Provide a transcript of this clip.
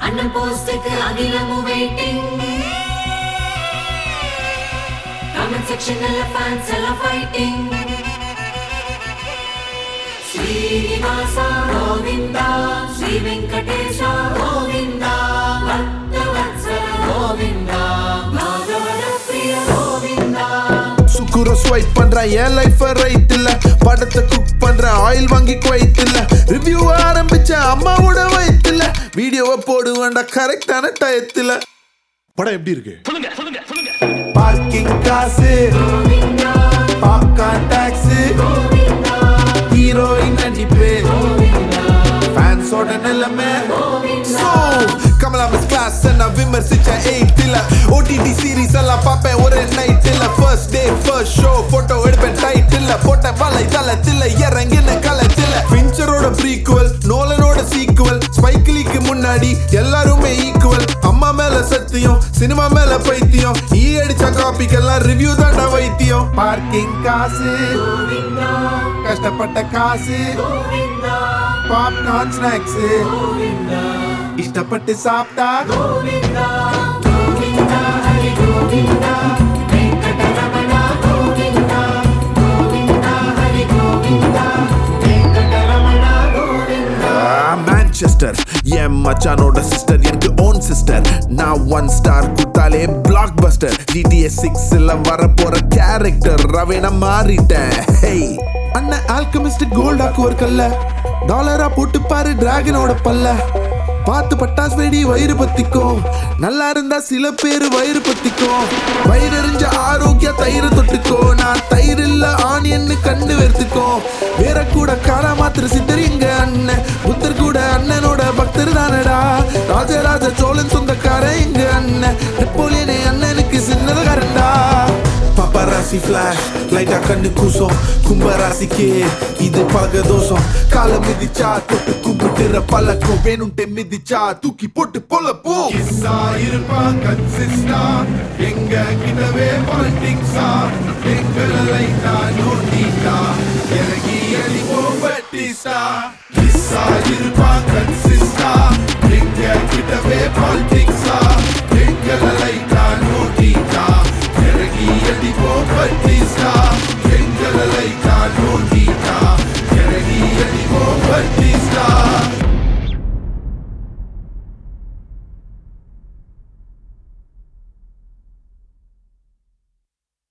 அண்ணன் போஸ்டுக்கு அகிலமும் வெயிட்டிங் கமெண்ட் செக்ஷன்ல ஃபேன்ஸ் எல்லாம் ஃபைட்டிங் ஸ்ரீனிவாசா கோவிந்தா ஸ்ரீ வெங்கடேஷ கோவிந்தா பக்தவத்சல கோவிந்தா பாகவத பிரிய கோவிந்தா சுக்குரம் ஸ்வைப் பண்றேன் என் லைஃப் ரைட் இல்ல படத்தை குக் பண்றேன் ஆயில் வாங்கி குவைத் இல்ல ரிவ்யூ ஆரம்பிச்ச அம்மாவோட வயித்துல வீடியோவை போடுவேன்டா கரெக்டான டயத்துல படம் எப்படி இருக்கு பார்க்கிங் காசு பாப்கார்ன் டாக்ஸ் ஹீரோயின் நடிப்பு ஃபேன்ஸோட நிலைமை So, கமலா மிஸ் கிளாஸ் நான் விமர்சிச்ச எயிட் இல்ல ஓடிடி சீரிஸ் எல்லாம் பார்ப்பேன் ஒரு நைட் இல்ல first day first show photo எடுப்பேன் டைட் இல்ல போட்ட வலை தளத்தில் இறங்கின களத்தில் பிஞ்சரோட ப்ரீக்குவல் நோலனோட சீக்குவல் ஸ்பைக்கிலிக்கு முன்னாடி எல்லாருமே ஈக்குவல் அம்மா மேல சத்தியம் சினிமா மேல பைத்தியம் ஈ அடிச்ச காப்பிக்கெல்லாம் ரிவ்யூ தாண்டா வைத்தியம் பார்க்கிங் காசு கஷ்டப்பட்ட காசு பாப்கார்ன் ஸ்நாக்ஸ் இஷ்டப்பட்டு சாப்பிட்டா மேன்செஸ்டர் என் மச்சானோட சிஸ்டர் எனக்கு ஓன் சிஸ்டர் நான் ஒன் ஸ்டார் குத்தாலே பிளாக் பஸ்டர் ஜிடிஎஸ் சிக்ஸ்ல வர போற கேரக்டர் ரவேன மாறிட்டேன் ஹேய் அண்ணன் ஆல்கமிஸ்ட் கோல்டாக்கு ஒரு கல்ல டாலரா போட்டு பாரு டிராகனோட பல்ல பார்த்து பட்டாசு வெடி வயிறு பத்திக்கும் நல்லா இருந்தா சில பேர் வயிறு பத்திக்கும் வயிறு எறிஞ்ச ஆரோக்கிய தயிர் தொட்டுக்கோ நான் தயிர் இல்ல ஆனியன்னு கண்டு வெறுத்துக்கோ வேற கூட காரா மாத்திர சித்தர் எங்க அண்ணன் புத்தர் கூட அண்ணனோட பக்தர் தானடா ராஜராஜ சோழன் சொந்தக்காரன் எங்க அண்ணன் நெப்போலியனே அண்ணனுக்கு சின்னதகாரன்டா பப்பராசி ஃபிளாஷ் லைட்டா கண்ணு கூசம் கும்பராசிக்கு இது பழக தோஷம் கால மிதிச்சா தொட்டு கும்பிட்டுற பழக்கம் வேணும்ட்டு மிதிச்சா தூக்கி போட்டு போல போ கிஸ்ஸா இருப்பான் கன்சிஸ்டா எங்க கிட்டவே பாலிட்டிக்ஸா எங்கள லைட்டா நோட்டிட்டா இறங்கி அடிப்போம் பட்டிஸ்டா கிஸ்ஸா இருப்பான் கன்சிஸ்டா